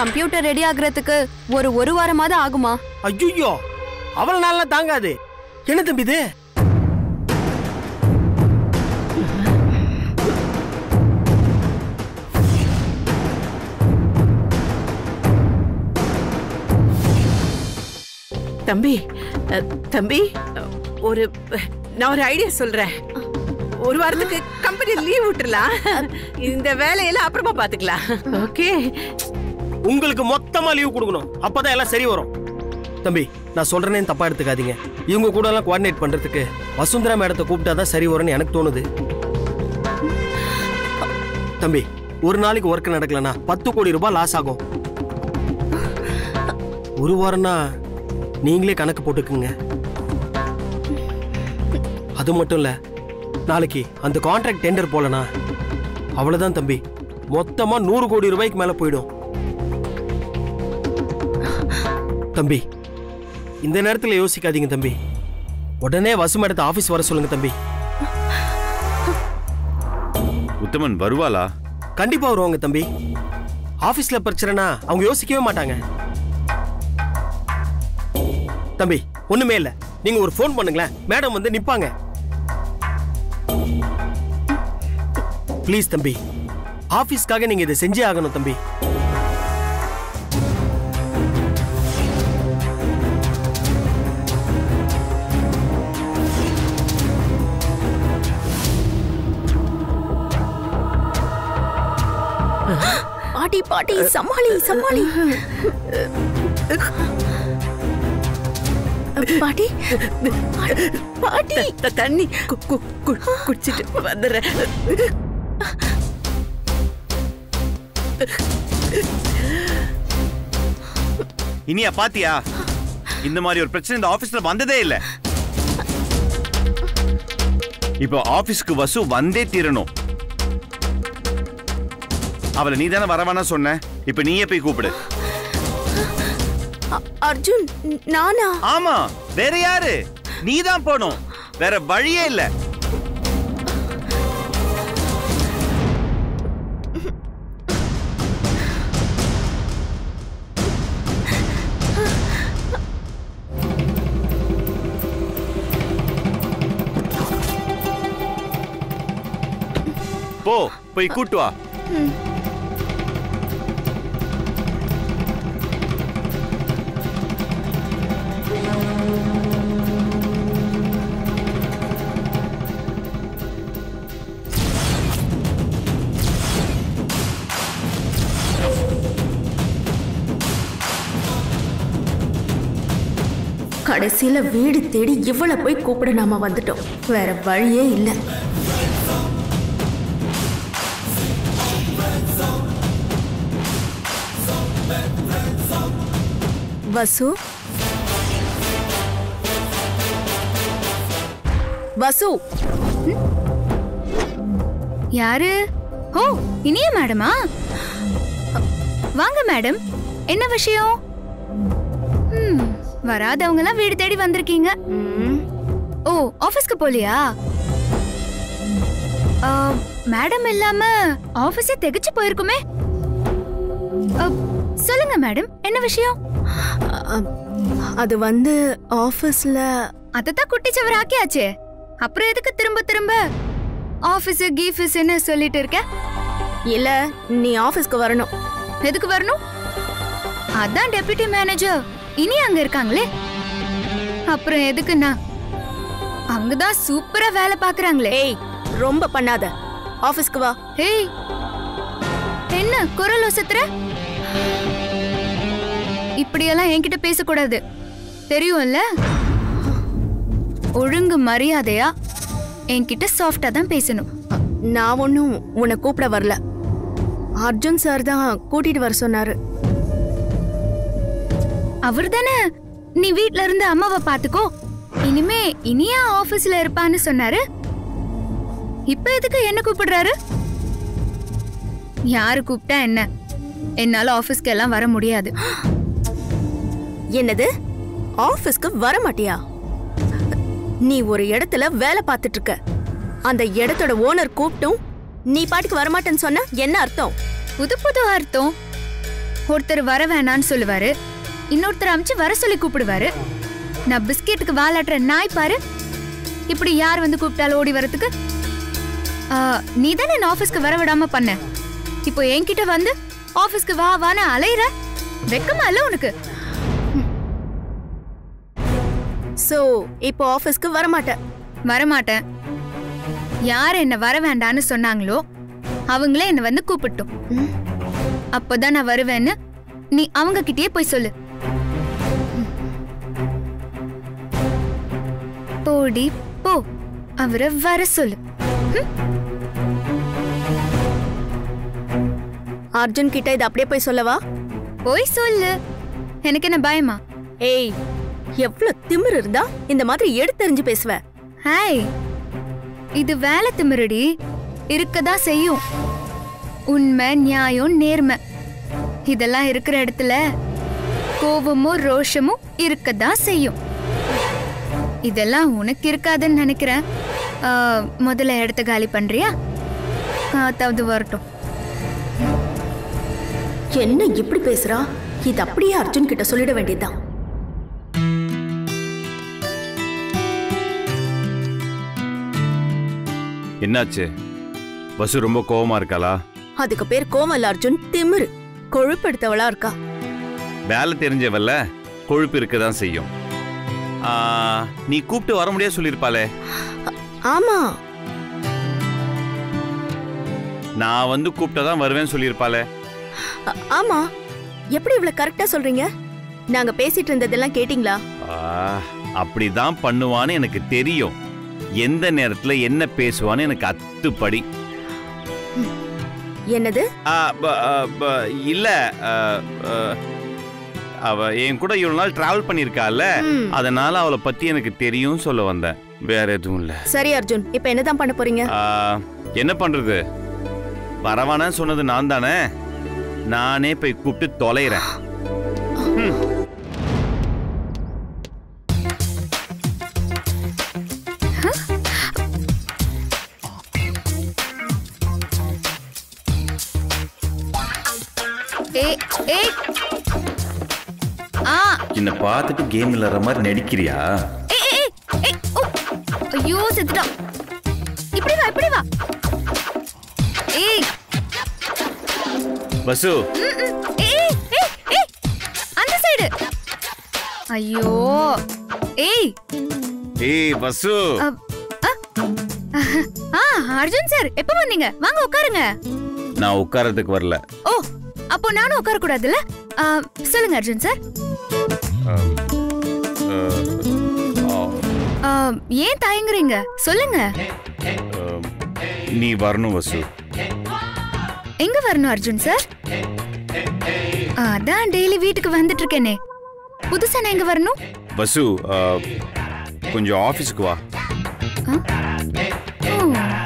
Computer ready ஆகுறதுக்கு ஒரு ஒரு வாரமாவது ஆகுமா ஐயோ அவ்வளவு நாள்ல தாங்காது என்ன தம்பி இது தம்பி அஹ், தம்பி ஒரு நான் ஒரு ஐடியா சொல்றேன் ஒரு வாரத்துக்கு கம்பெனி லீவ் விட்டுறலாம் இந்த வேலையெல்லாம் அப்புறமா பாத்துக்கலாம் ஓகே உங்களுக்கு மொத்தமா லீவ் கொடுக்கணும் அப்பதான் எல்லாம் சரி வரும் தம்பி நான் சொல்றேனே தப்பா எடுத்துக்காதீங்க இவங்க கூட எல்லாம் கோஆர்டினேட் பண்றதுக்கு வசுந்தரா மேடத்தை கூப்பிட்டாதான் சரி வரும்னு எனக்கு தோணுது தம்பி ஒரு நாளைக்கு ஒர்க் நடக்கலனா பத்து கோடி ரூபாய் லாஸ் ஆகும் ஒரு வாரம்னா நீங்களே கணக்கு போட்டுக்குங்க அது மட்டும் இல்ல நாளைக்கு அந்த கான்ட்ராக்ட் டெண்டர் போலனா அவ்வளவுதான் தம்பி மொத்தமா நூறு கோடி ரூபாய்க்கு மேல போயிடும் தம்பி இந்த நேரத்துல யோசிக்காதீங்க தம்பி உடனே வசு மேடத்தை ஆபீஸ் வர சொல்லுங்க தம்பி உத்தமன் வருவாளா கண்டிப்பா வருவாங்க தம்பி ஆபீஸ்ல பிரச்சனைனா அவங்க யோசிக்கவே மாட்டாங்க தம்பி ஒண்ணுமே இல்ல நீங்க ஒரு ஃபோன் பண்ணுங்களேன் மேடம் வந்து நிப்பாங்க ப்ளீஸ் தம்பி ஆபீஸ்க்காக நீங்க இதை செஞ்சே ஆகணும் தம்பி பாட்டி பாட்டி சமாளி சமாளி பாட்டி பாட்டி த- தண்ணி கு- கு- கு- குடிச்சிட்டு வந்துடுறேன் இனியா பாத்தியா இந்த மாதிரி ஒரு பிரச்சனை இந்த ஆபீஸ்ல வந்ததே இல்ல இப்போ ஆபீஸ்க்கு வசு வந்தே தீரணும் அவளை நீ தானே வரவானா சொன்ன இப்ப நீயே போய் கூப்பிடு அ- அர்ஜுன் ந- நானா ஆமா வேற யாரு நீ தான் போகணும் வேற வழியே இல்ல போ போய் கூட்டு வா கடைசியில வீடு தேடி இவ்வளவு போய் கூப்பிட நாம வந்துட்டோம் வேற வழியே இல்ல வசு வசு யாரு ஓ இனிய மேடமா வாங்க மேடம் என்ன விஷயம் ம், வராதவங்கலாம் வீடு தேடி வந்திருக்கீங்க ம், ஓ ஆபீஸ்க்கு போலியா ஆ, மேடம் இல்லாம ஆபீஸே திகச்சு போயிருக்குமே அ, சொல்லுங்க மேடம் என்ன விஷயம் அ- அது வந்து ஆபீஸ்ல அதத்தான் குட்டிச்சவர் ஆக்கியாச்சே அப்புறம் எதுக்கு திரும்ப திரும்ப ஆபீஸ் கீஃபீஸ்ன்னு சொல்லிட்டு இருக்க இல்ல நீ ஆபீஸ்க்கு வரணும் எதுக்கு வரணும் அதான் டெபுட்டி மேனேஜர் இனி அங்க இருக்காங்களே அப்புறம் எதுக்குன்னா அங்கதான் சூப்பரா வேலை பாக்குறாங்களே ஏய் ரொம்ப பண்ணாத ஆபீஸ்க்கு வா ஏய் என்ன குரல் ஒசத்துற இப்படியெல்லாம் என்கிட்ட பேசக்கூடாது தெரியும்ல ஒழுங்கு மரியாதையா என்கிட்ட சாஃப்டா தான் பேசணும் நான் ஒன்றும் உன்னை கூப்பிட வரல அர்ஜுன் சார் தான் கூட்டிட்டு வர சொன்னாரு அவர் தானே நீ வீட்ல இருந்து அம்மாவை பாத்துக்கோ இனிமே இனியா ஆபீஸ்ல இருப்பான்னு சொன்னாரு இப்ப எதுக்கு என்ன கூப்பிடுறாரு யாரு கூப்பிட்டா என்ன என்னால ஆபீஸ்க்கு எல்லாம் வர முடியாது என்னது ஆபீஸ்க்கு வர மாட்டியா நீ ஒரு இடத்துல வேலை பார்த்துட்டு இருக்க அந்த இடத்தோட ஓனர் கூப்பிட்டும் நீ பாட்டுக்கு வரமாட்டேன்னு சொன்னா என்ன அர்த்தம் புது புது அர்த்தம் ஒருத்தர் வர வேணான்னு சொல்லுவாரு இன்னொருத்தர் அமிச்சு வர சொல்லி கூப்பிடுவாரு நான் பிஸ்கெட்டுக்கு வாலாட்டுற நாய் பாரு இப்படி யார் வந்து கூப்பிட்டாலும் ஓடி வரதுக்கு ஆ, நீ தானே என்ன ஆபீஸ்க்கு வர விடாம பண்ண இப்போ என்கிட்ட வந்து ஆபீஸ்க்கு வா வான்னு அலையிற வெக்கமா இல்ல உனக்கு சோ இப்போ ஆபீஸ்க்கு வரமாட்டேன் வரமாட்டேன் யார் என்ன வர வேண்டான்னு சொன்னாங்களோ அவங்களே என்ன வந்து கூப்பிட்டோம் அப்போதான் நான் வருவேன்னு நீ அவங்க கிட்டயே போய் சொல்லு போடி போ அவரை வர சொல்லு அர்ஜுன் கிட்ட இதை அப்படியே போய் சொல்லவா போய் சொல்லு எனக்கு என்ன பயமா ஏய் எவ்வளவு திமிரு இருந்தா இந்த மாதிரி எடுத்தெறிஞ்சு பேசுவ ஹாய் இது வேலை திமிரடி இருக்கதான் செய்யும் உண்மை நியாயம் நேர்மை இதெல்லாம் இருக்கிற இடத்துல கோபமும் ரோஷமும் இருக்கதான் செய்யும் இதெல்லாம் உனக்கு இருக்காதுன்னு நினைக்கிறேன் ஆ, முதல்ல இடத்த காலி பண்றியா அதாவது வரட்டும் என்ன இப்படி பேசுறா இது அப்படியே அர்ஜுன் கிட்ட சொல்லிட வேண்டியதுதான் என்னாச்சு வசு ரொம்ப கோவமா இருக்காளா அதுக்கு பேர் கோமல் அர்ஜுன் திமிரு கொழுப்படுத்தவளா இருக்கா வேலை தெரிஞ்சவல்ல கொழுப்பு இருக்க தான் செய்யும் ஆ, நீ கூப்பிட்டு வர முடியாது சொல்லியிருப்பாளே ஆமா நான் வந்து கூப்பிட்டா தான் வருவேன்னு சொல்லியிருப்பாளே அ- ஆமா எப்படி இவ்வளவு கரெக்டா சொல்றீங்க நாங்க பேசிட்டு இருந்ததெல்லாம் கேட்டிங்களா ஆ, அப்படிதான் பண்ணுவான்னு எனக்கு தெரியும் எந்த நேரத்துல என்ன பேசுவான்னு எனக்கு அத்துப்படி என்னது ஆ, ப- ஆ, ப- இல்ல ஆ, ஆ, அவ என் கூட இவ்வளவு நாள் டிராவல் பண்ணிருக்கால ம். அதனால அவளை பத்தி எனக்கு தெரியும் சொல்ல வந்தேன் வேற எதுவும் இல்ல சரி அர்ஜுன் இப்ப என்னதான் பண்ண போறீங்க ஆ, என்ன பண்றது வரவானான்னு சொன்னது நான் தானே நானே போய் கூப்பிட்டு தொலைறேன் ஏய் ஏய் ஆ என்ன பார்த்துட்டு கேம் விளையாடுற மாதிரி நடிக்கிறியா ஏய் ஏய், ஏய் ஏய் ஓ ஐயோ செத்துட்டான் இப்படி வா இப்படி வா ஏய் வசு ம், ம், ஏய் ஏய் ஏய் அந்த சைடு ஐயோ ஏய் ஏய் வசு அப், அ, ஆ அர்ஜுன் சார் எப்ப வந்தீங்க வாங்க உட்காருங்க நான் உட்காரத்துக்கு வரல ஓ அப்போ நானும் உட்கார கூடாதுல்ல ஆ, சொல்லுங்க அர்ஜுன் சார் ஆ, ஏன் தயங்குறீங்க சொல்லுங்க நீ வரணும் வசு எங்க வரணும் அர்ஜுன் சார் அதான் டெய்லி வீட்டுக்கு வந்துட்டு இருக்கேனே புதுசா நான் எங்க வரணும் வசு ஆ, கொஞ்சம் ஆபீஸ்க்கு வா ஓ.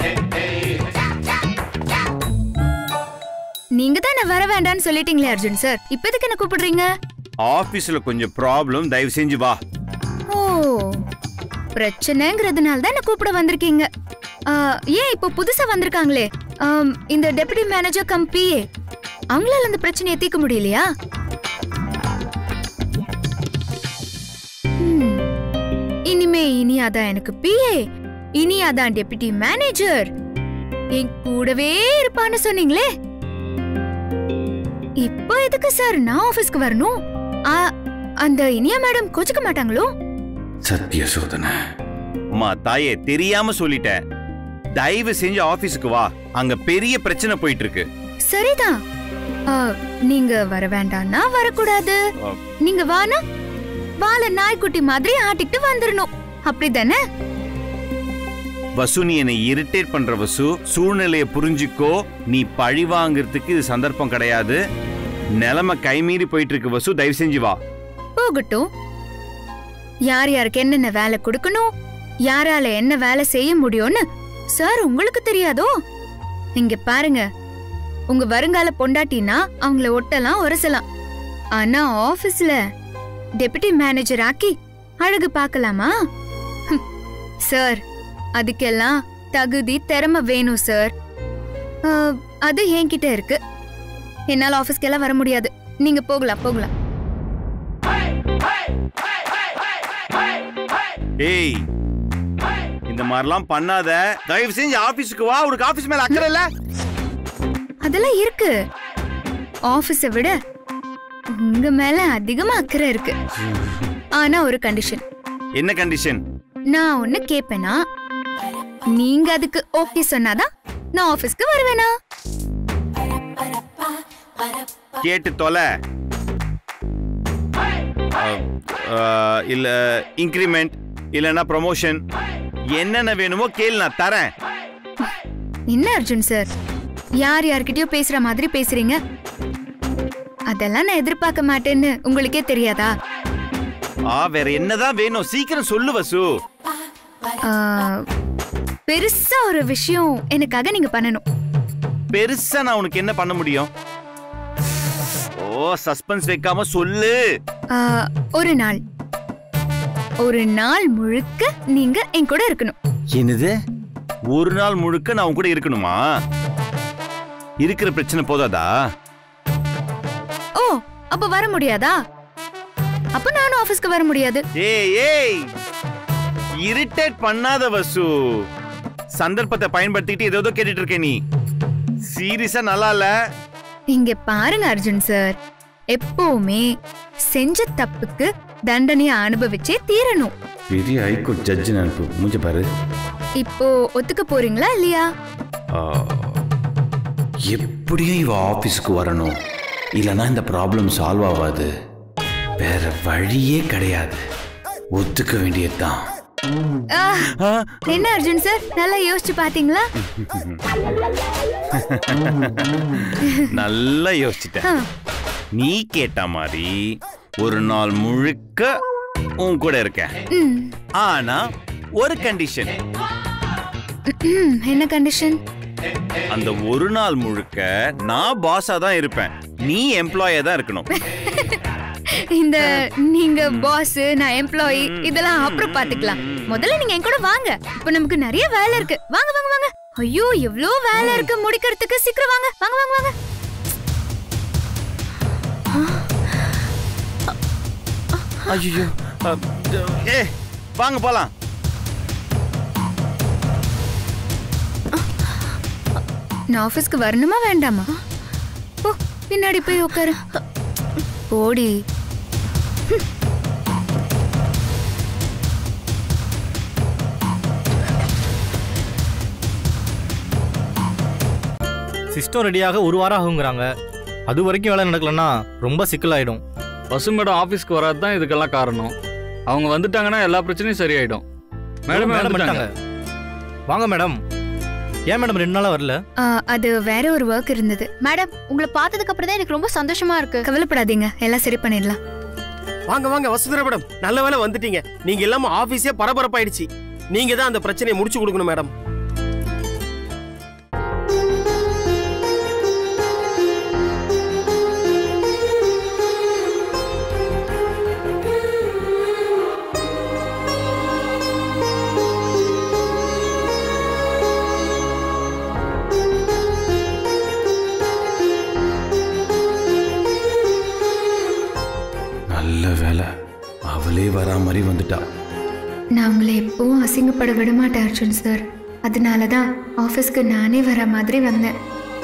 நீங்க தான் நான் வர வேண்டாம்னு சொல்லிட்டீங்களே அர்ஜுன் சார் இப்ப எதுக்கு என்ன கூப்பிடுறீங்க ஆபீஸ்ல கொஞ்சம் ப்ராப்ளம் தயவு செஞ்சு வா ஓ பிரச்சனைங்கிறதுனால தான் என்ன கூப்பிட வந்திருக்கீங்க ஆ, ஏன் இப்போ புதுசா வந்திருக்காங்களே ஆம், இந்த டெபுட்டி மேனேஜர் கம் பிஏ அவங்களால அந்த பிரச்சனையை தீர்க்க முடியலையா ம், இனிமே இனியா தான் எனக்கு பிஏ இனியா தான் டெபுட்டி மேனேஜர் என் கூடவே இருப்பான்னு சொன்னீங்களே இப்போ எதுக்கு சார் நான் ஆபீஸ்க்கு வரணும் ஆ, அந்த இனியா மேடம் கோச்சுக்க மாட்டாங்களோ சத்திய சோதனை அம்மா தாயே தெரியாம சொல்லிட்டேன் தயவு செஞ்சு ஆபீஸ்க்கு வா அங்க பெரிய பிரச்சனை போயிட்டு இருக்கு சரிதான் ஆ, நீங்க வர வேண்டாம்னா வரக்கூடாது ஆ. நீங்க வானா வாழ நாய்க்குட்டி மாதிரி ஆட்டிக்கிட்டு வந்துடணும் அப்படிதானே வசு நீ என்னை இரிட்டேட் பண்ற வசு சூழ்நிலையை புரிஞ்சுக்கோ நீ பழி வாங்குறதுக்கு இது சந்தர்ப்பம் கிடையாது நிலைமை கைமீறி போயிட்டு இருக்கு வசு தயவு செஞ்சு வா போகட்டும் யார் யாருக்கு என்னென்ன வேலை கொடுக்கணும் யாரால என்ன வேலை செய்ய முடியும்னு சார் உங்களுக்கு தெரியாதோ இங்க பாருங்க உங்க வருங்கால பொண்டாட்டினா அவங்கள ஒட்டலாம் உரசலாம் ஆனா ஆபீஸ்ல டெபுட்டி மேனேஜர் ஆக்கி அழகு பார்க்கலாமா ஹம். சார் அதுக்கெல்லாம் தகுதி திறமை வேணும் சார் ஆ, அது என்கிட்ட இருக்கு என்னால ஆபீஸ்க்கெல்லாம் வர முடியாது நீங்க போகலாம் போகலாம் ஏய் இந்த மாதிரிலாம் பண்ணாத தயவு செஞ்சு ஆபீஸ்க்கு வா உனக்கு ஆபீஸ் மேல அக்கறை இல்ல அதெல்லாம் இருக்கு ஆபீஸை விட உங்க மேல அதிகமா அக்கறை இருக்கு ஆனா ஒரு கண்டிஷன் என்ன கண்டிஷன் நான் ஒண்ணு கேப்பேனா நீங்க அதுக்கு ஓகே சொன்னாதான் நான் ஆபீஸ்க்கு வருவேனா கேட்டு தொலை அஹ், அஹ், இல்ல இன்க்ரிமெண்ட் இல்லனா ப்ரமோஷன் என்னென்ன வேணுமோ கேளு நான் தரேன் என்ன அர்ஜுன் சார் யார் யார்கிட்டயோ பேசுற மாதிரி பேசுறீங்க அதெல்லாம் நான் எதிர்பார்க்க மாட்டேன்னு உங்களுக்கே தெரியாதா ஆ வேற என்னதான் வேணும் சீக்கிரம் சொல்லு வசு ஆ, பெருசா ஒரு விஷயம் எனக்காக நீங்க பண்ணணும் பெருசா நான் உனக்கு என்ன பண்ண முடியும் ஓ சஸ்பென்ஸ் வைக்காம சொல்லு ஆ, ஒரு நாள் ஒரு நாள் முழுக்க நீங்க என் கூட இருக்கணும் என்னது ஒரு நாள் முழுக்க நான் உன் கூட இருக்கணுமா இருக்கிற பிரச்சனை போதாதா ஓ அப்ப வர முடியாதா அப்ப நானும் ஆபீஸ்க்கு வர முடியாது ஏய் ஏய் இரிட்டேட் பண்ணாத வசு சந்தர்ப்பத்தை பயன்படுத்திட்டு ஏதோ கேட்டுட்டு இருக்க நீ சீரியஸா நல்லா இல்ல இங்க பாருங்க அர்ஜுன் சார் எப்பவுமே செஞ்ச தப்புக்கு தண்டனையை அனுபவிச்சே தீரணும் பெரிய ஹைகோர்ட் ஜட்ஜ் நினைப்பு மூஞ்ச பாரு இப்போ ஒத்துக்க போறீங்களா இல்லையா எப்படியும் இவ ஆபீஸ்க்கு வரணும் இல்லனா இந்த ப்ராப்ளம் சால்வ் ஆகாது வேற வழியே கிடையாது ஒத்துக்க வேண்டியதுதான் ஆ, என்ன அர்ஜுன் சார் நல்லா யோசிச்சு பாத்தீங்களா நல்லா யோசிச்சிட்டேன் ஆ, நீ கேட்ட மாதிரி ஒரு நாள் முழுக்க உன் கூட இருக்கேன் ம், ஆனா ஒரு கண்டிஷன் ம், என்ன கண்டிஷன் அந்த ஒரு நாள் முழுக்க நான் பாஸா தான் இருப்பேன் நீ எம்ப்ளாயா தான் இருக்கணும் இந்த நீங்க பாஸ் நான் எம்ப்ளாயி இதெல்லாம் அப்புறம் பாத்துக்கலாம் முதல்ல நீங்க என் கூட வாங்க இப்போ நமக்கு நிறைய வேலை இருக்கு வாங்க வாங்க வாங்க ஐயோ எவ்வளோ வேலை இருக்கு முடிக்கிறதுக்கு சீக்கிரம் வாங்க வாங்க வாங்க வாங்க ஐயோ ஏ வாங்க போலாம் நான் ஆபீஸ்க்கு வரணுமா வேண்டாமா போ பின்னாடி போய் உட்காரு போடி சிஸ்டம் ரெடியாக ஒரு வாரம் ஆகுங்கிறாங்க அது வரைக்கும் வேலை நடக்கலன்னா ரொம்ப சிக்கலாயிடும் பசு மேடம் ஆஃபீஸ்க்கு வராது தான் இதுக்கெல்லாம் காரணம் அவங்க வந்துட்டாங்கன்னா எல்லா பிரச்சனையும் சரியாயிடும் மேடமே மேடம் வந்துட்டாங்க வந்துட்டாங்க வாங்க மேடம் ஏன் மேடம் ரெண்டு நாளா வரல ஆ, அது வேற ஒரு ஒர்க் இருந்தது மேடம் உங்களை பார்த்ததுக்கு அப்புறம் தான் எனக்கு ரொம்ப சந்தோஷமா இருக்கு கவலைப்படாதீங்க எல்லாம் சரி பண்ணிடலாம் வாங்க வாங்க வசுந்தரா மேடம் நல்ல வேளை வந்துட்டீங்க நீங்க இல்லாம ஆபீஸே பரபரப்பாயிடுச்சு நீங்க தான் அந்த பிரச்சனையை முடிச்சு கொடுக்கணும் மேடம் நல்ல வேலை அவளே வரா மாதிரி வந்துட்டா நான் உங்களை எப்பவும் அசிங்கப்பட விட மாட்டேன் அர்ஜுன் சார் அதனால தான் ஆஃபீஸ்க்கு நானே வர மாதிரி வந்தேன்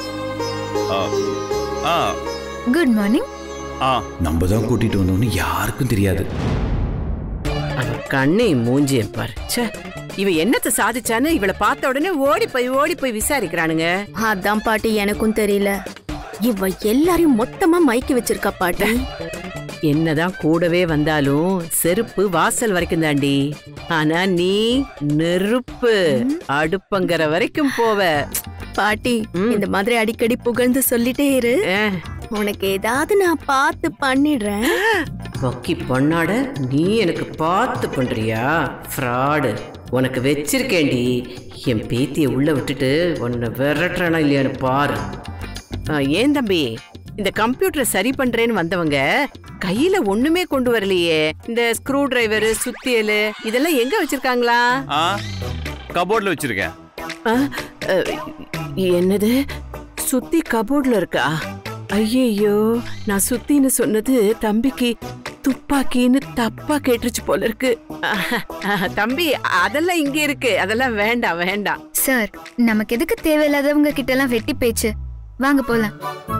ஆ குட் மார்னிங் ஆ நம்ம தான் கூட்டிட்டு வந்தோம்னு யாருக்கும் தெரியாது அவ கண்ணை மூஞ்சியம் பாரு ச்சே இவ என்னத்த சாதிச்சான்னு இவளை பார்த்த உடனே ஓடி போய் ஓடி போய் விசாரிக்கிறானுங்க அதான் பாட்டி எனக்கும் தெரியல இவ எல்லாரையும் மொத்தமா மயக்கி வச்சிருக்கா பாட்டி என்னதான் கூடவே வந்தாலும் செருப்பு வாசல் வரைக்கும் தாண்டி ஆனா நீ நெருப்பு அடுப்பங்கிற வரைக்கும் போவ பாட்டி ம். இந்த மாதிரி அடிக்கடி புகழ்ந்து சொல்லிட்டே இரு அஹ், உனக்கு ஏதாவது நான் பார்த்து பண்ணிடுறேன் பொக்கி பொண்ணாட நீ எனக்கு பார்த்து பண்றியா ஃப்ராடு உனக்கு வச்சிருக்கேன்டி என் பேத்தியை உள்ள விட்டுட்டு உன்னை விரட்டுறானா இல்லையான்னு பாரு ஆ, ஏன் தம்பி இந்த கம்ப்யூட்டரை சரி பண்றேன்னு வந்தவங்க கையில ஒண்ணுமே கொண்டு வரலையே இந்த ஸ்க்ரூ டிரைவர் சுத்தியல் இதெல்லாம் எங்க வச்சிருக்காங்களா ஆ கபோர்ட்ல வச்சிருக்கேன் ஆ, அ, என்னது சுத்தி கபோர்ட்ல இருக்கா ஐயையோ நான் சுத்தின்னு சொன்னது தம்பிக்கு துப்பாக்கின்னு தப்பா கேட்டுருச்சு போல இருக்கு அஹ், தம்பி அதெல்லாம் இங்க இருக்கு அதெல்லாம் வேண்டாம் வேண்டாம் சார் நமக்கு எதுக்கு தேவையில்லாதவங்க கிட்ட எல்லாம் வெட்டி பேச்சு வாங்க போலாம்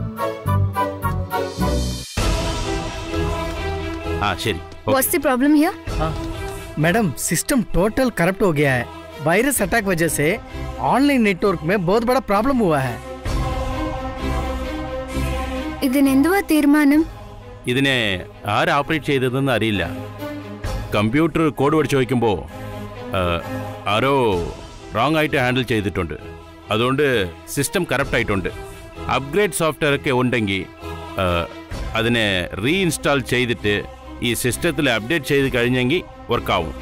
ஆ சரி what's the problem here madam system total corrupt हो गया है वायरस अटैक वजह से ऑनलाइन नेटवर्क में बहुत बड़ा प्रॉब्लम हुआ है ഇതിന് എന്തുവാ തീരുമാനം ഇതിനെ ആര് ഓപ്പറേറ്റ് ചെയ്തതെന്ന് അറിയില്ല കമ്പ്യൂട്ടർ കോഡ് പഠിച്ചു വയ്ക്കുമ്പോൾ ആരോ റോങ് ആയിട്ട് ഹാൻഡിൽ ചെയ്തിട്ടുണ്ട് അതുകൊണ്ട് സിസ്റ്റം കറപ്റ്റ് ആയിട്ടുണ്ട് അപ്ഗ്രേഡ് സോഫ്റ്റ്വെയർ ഒക്കെ ഉണ്ടെങ്കിൽ ആ, അതിനെ റീഇൻസ്റ്റാൾ ചെയ്തിട്ട് ഈ സിസ്റ്റത്തിൽ അപ്ഡേറ്റ് ചെയ്ത് കഴിഞ്ഞെങ്കിൽ വർക്കാവും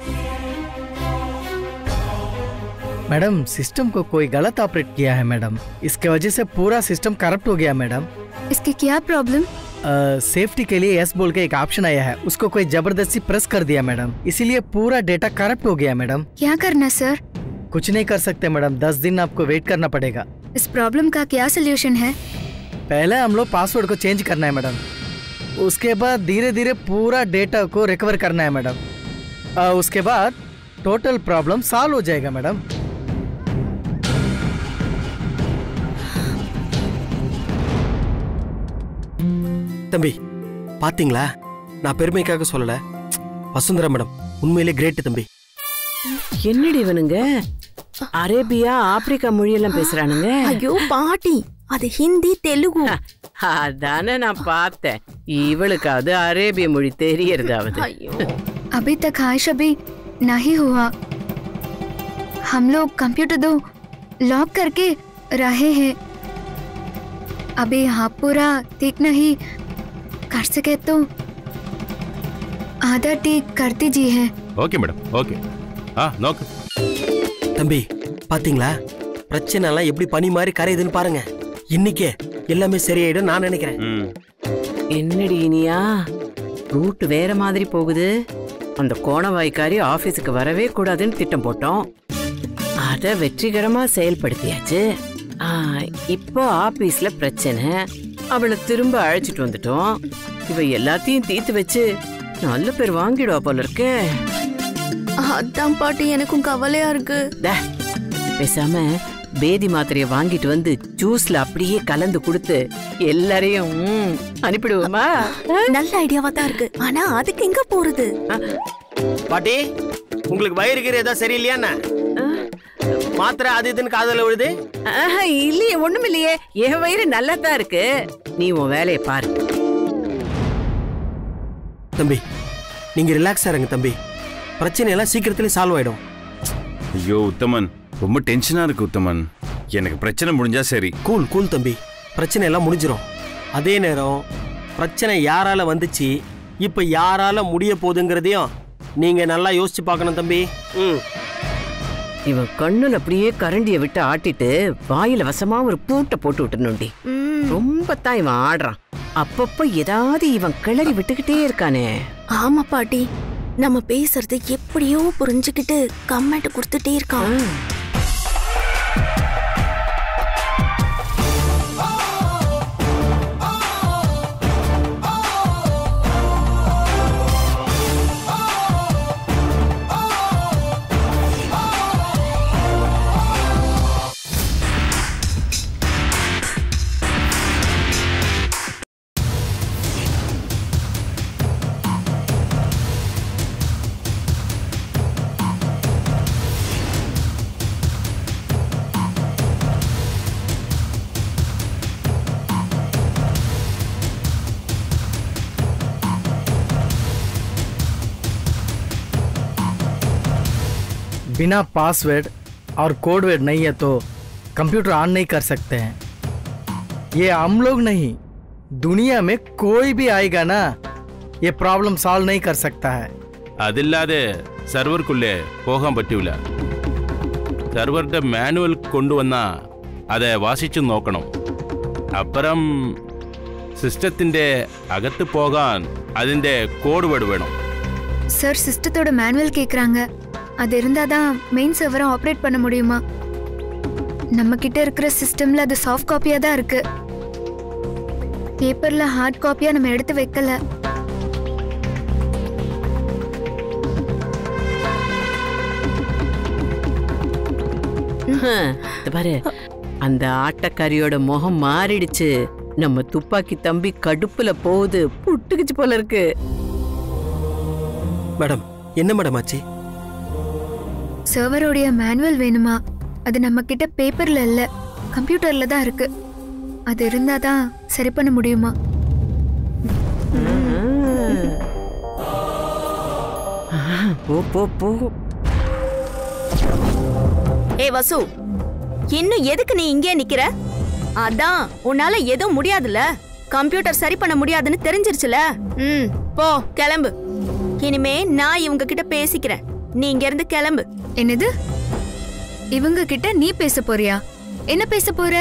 मैडम सिस्टम को कोई गलत ऑपरेट किया है मैडम इसके वजह से पूरा सिस्टम करप्ट हो गया मैडम इसकी क्या प्रॉब्लम सेफ्टी के लिए यस बोल के एक ऑप्शन आया है उसको कोई जबरदस्ती प्रेस कर दिया मैडम इसीलिए पूरा डेटा करप्ट हो गया मैडम क्या करना सर कुछ नहीं कर सकते मैडम दस दिन आपको वेट करना पड़ेगा इस प्रॉब्लम का क्या सोल्यूशन है पहले हम लोग पासवर्ड को चेंज करना है मैडम उसके बाद धीरे धीरे पूरा डेटा को रिकवर करना है मैडम अ, उसके बाद टोटल प्रॉब्लम सॉल्व हो जाएगा मैडम தம்பி பாத்தீங்களா நான் பெருமைக்காக சொல்லல வசுந்தரா மேடம் உண்மையிலே கிரேட் தம்பி என்னடி இவனுங்க அரேபியா ஆப்பிரிக்கா மொழியெல்லாம் பேசுறானுங்க ஐயோ பாட்டி அது ஹிந்தி தெலுங்கு அதானே நான் பார்த்தேன் இவளுக்காவது அரேபிய மொழி தெரியறதாவது ஐயோ अभी तक आयश अभी नहीं हुआ हम लोग कंप्यूटर दो लॉक करके रहे हैं अभी आप पूरा ठीक नहीं कर सके तो आधा ठीक कर दीजिए ഓക്കെ മേഡം ഓക്കെ ആ നോക്ക് தம்பி பாத்தீங்களா பிரச்சனை எல்லாம் எப்படி பனி மாதிரி கரையுதுன்னு பாருங்க இன்னைக்கே எல்லாமே சரியாயிடும் நான் நினைக்கிறேன் ம் என்னடி இனியா ரூட் வேற மாதிரி போகுது அந்த கோணவாய்க்காரி ஆபீஸுக்கு வரவே கூடாதுன்னு திட்டம் போட்டோம் அத வெற்றிகரமா செயல்படுத்தியாச்சு ஆ, இப்போ ஆபீஸ்ல பிரச்சனை அவளை திரும்ப அழைச்சிட்டு வந்துட்டோம் இவ எல்லாத்தையும் தீர்த்து வச்சு நல்ல பேர் வாங்கிடுவா போல இருக்கே அதான் பாட்டி எனக்கும் கவலையா இருக்கு டே, பேசாம பேதி மாத்திரைய வாங்கிட்டு வந்து ஜூஸ்ல அப்படியே கலந்து கொடுத்து எல்லாரையும் ம், அனுப்பிடுவோமா நல்ல ஐடியாவா தான் இருக்கு ஆனா அதுக்கு எங்க போறது பாட்டி உங்களுக்கு வயிறு கீரை ஏதாவது சரியில்லையா என்ன மாத்திரை அது இதுன்னு காதல விழுது ஆஹா, இல்லையே ஒண்ணும் இல்லையே என் வயிறு நல்லா தான் இருக்கு நீ உன் வேலையை பாரு தம்பி நீங்க ரிலாக்ஸா இருங்க தம்பி பிரச்சனை எல்லாம் சீக்கிரத்திலே சால்வ் ஆயிடும் ஐயோ உத்தமன் ரொம்ப டென்ஷனா இருக்கு உத்தமன் எனக்கு பிரச்சனை முடிஞ்சா சரி கூல் கூல் தம்பி பிரச்சனை எல்லாம் முடிஞ்சிரும் அதே நேரம் பிரச்சனை யாரால வந்துச்சு இப்ப யாரால முடிய போகுதுங்கிறதையும் நீங்க நல்லா யோசிச்சு பார்க்கணும் தம்பி ம் இவன் கண்ணுல அப்படியே கரண்டிய விட்டு ஆட்டிட்டு வாயில வசமா ஒரு பூட்டை போட்டு விட்டுணுண்டி ம், ரொம்ப தான் இவன் ஆடுறான் அப்பப்ப ஏதாவது இவன் கிளறி விட்டுக்கிட்டே இருக்கானே ஆமா பாட்டி நம்ம பேசுறது எப்படியோ புரிஞ்சுக்கிட்டு கமெண்ட் கொடுத்துட்டே இருக்கான் बिना पासवर्ड और कोड वर्ड नहीं है तो कंप्यूटर ऑन नहीं कर सकते हैं ये हम लोग नहीं दुनिया में कोई भी आएगा ना ये प्रॉब्लम सॉल्व नहीं कर सकता है അതില്ലാതെ സെർവർക്കുള്ളേ പോകാൻ പറ്റൂല സെർവറുടെ മാനുവൽ കൊണ്ടുവന്നാ അതെ വാസിച്ചു നോക്കണം അപ്പുറം സിസ്റ്റത്തിന്റെ അകത്ത് പോകാൻ അതിന്റെ കോഡ് വേർഡ് വേണം சார் சிஸ்டத்தோட மேனுவல் கேக்குறாங்க அது இருந்தாதான் மெயின் சர்வரை ஆப்ரேட் பண்ண முடியுமா நம்ம கிட்ட இருக்கிற சிஸ்டம்ல அது சாஃப்ட் காப்பியா தான் இருக்கு பேப்பர்ல ஹார்ட் காப்பியா நம்ம எடுத்து வைக்கல ஹம், இது பாரு அந்த ஆட்டக்காரியோட முகம் மாறிடுச்சு நம்ம துப்பாக்கி தம்பி கடுப்புல போகுது புட்டுக்குச்சு போல இருக்கு மேடம் என்ன மேடம் ஆச்சு சர்வரோடைய மேனுவல் வேணுமா அது நம்ம கிட்ட பேப்பர்ல இல்ல கம்ப்யூட்டர்ல தான் இருக்கு அது இருந்தாதான் சரி பண்ண முடியுமா போ போ போ ஏய் வசு இன்னும் எதுக்கு நீ இங்கே நிக்கிற அதான் உன்னால எதுவும் முடியாதுல்ல கம்ப்யூட்டர் சரி பண்ண முடியாதுன்னு தெரிஞ்சிருச்சுல ம் போ கிளம்பு இனிமே நான் இவங்க கிட்ட பேசிக்கிறேன் நீ இங்க இருந்து கிளம்பு என்னது இவங்க கிட்ட நீ பேச போறியா என்ன பேச போற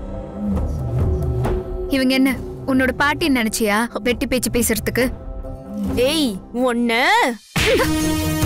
இவங்க என்ன உன்னோட பாட்டி நினைச்சியா வெட்டி பேச்சு பேசுறதுக்கு ஏய் ஒன்னு